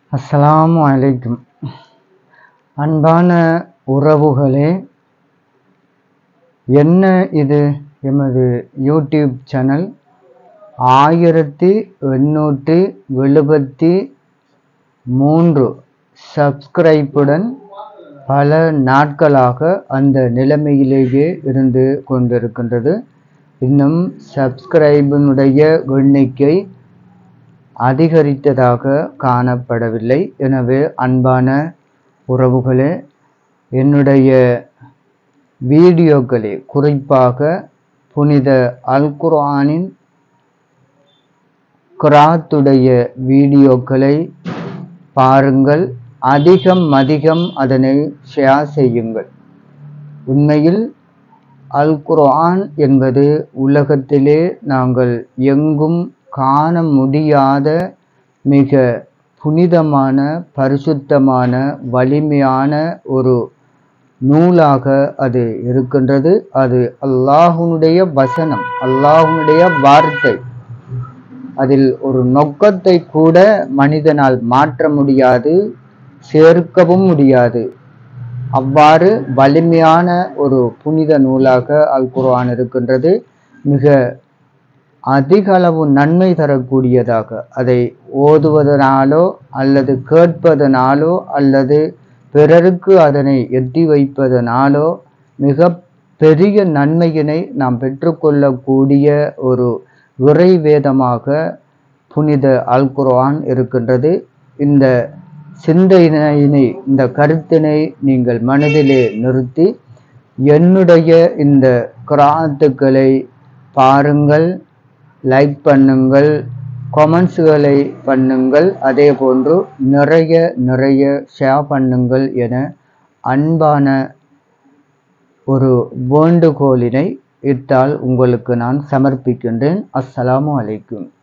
அஸ்ஸலாமு அலைக்கும் அன்பான உறவுகளே என்ன இது எமது யூடியூப் சேனல் ஆயிரத்தி எண்ணூற்றி எழுபத்தி மூன்று சப்ஸ்கிரைப்புடன் பல நாட்களாக அந்த நிலைமையிலேயே இருந்து கொண்டிருக்கின்றது இன்னும் சப்ஸ்கிரைபினுடைய எண்ணிக்கை அதிகரித்ததாக காணப்படவில்லை எனவே அன்பான உறவுகளே என்னுடைய வீடியோக்களை குறிப்பாக புனித அல் குர்ஆனின் கிராத்துடைய வீடியோக்களை பாருங்கள் அதிகம் அதிகம் அதனை ஷேர் செய்யுங்கள் உண்மையில் அல் குர்ஆன் என்பது உலகத்திலே நாங்கள் எங்கும் காண முடியாத மிக புனிதமான பரிசுத்தமான வலிமையான ஒரு நூலாக அது இருக்கின்றது அது அல்லாஹுனுடைய வசனம் அல்லாஹுனுடைய வார்த்தை அதில் ஒரு நொக்கத்தை கூட மனிதனால் மாற்ற முடியாது சேர்க்கவும் முடியாது அவ்வாறு வலிமையான ஒரு புனித நூலாக அல் குர்ஆன் இருக்கின்றது மிக அதிக அளவு நன்மை தரக்கூடியதாக அதை ஓதுவதனாலோ அல்லது கேட்பதனாலோ அல்லது பிறருக்கு அதனை எட்டி வைப்பதனாலோ மிக பெரிய நன்மையினை நாம் பெற்றுக்கொள்ளக்கூடிய ஒரு உரை வேதமாக புனித அல் குர்ஆன் இருக்கின்றது இந்த சிந்தனையினை இந்த கருத்தினை நீங்கள் மனதிலே நிறுத்தி என்னுடைய இந்த கிராத்துக்களை பாருங்கள் லைக் பண்ணுங்கள் கொமெண்ட்ஸுகளை பண்ணுங்கள் அதே போன்று நிறைய நிறைய ஷேர் பண்ணுங்கள் என அன்பான ஒரு வேண்டுகோளினை இட்டால் உங்களுக்கு நான் சமர்ப்பிக்கின்றேன் அஸ்ஸலாமு அலைக்கும்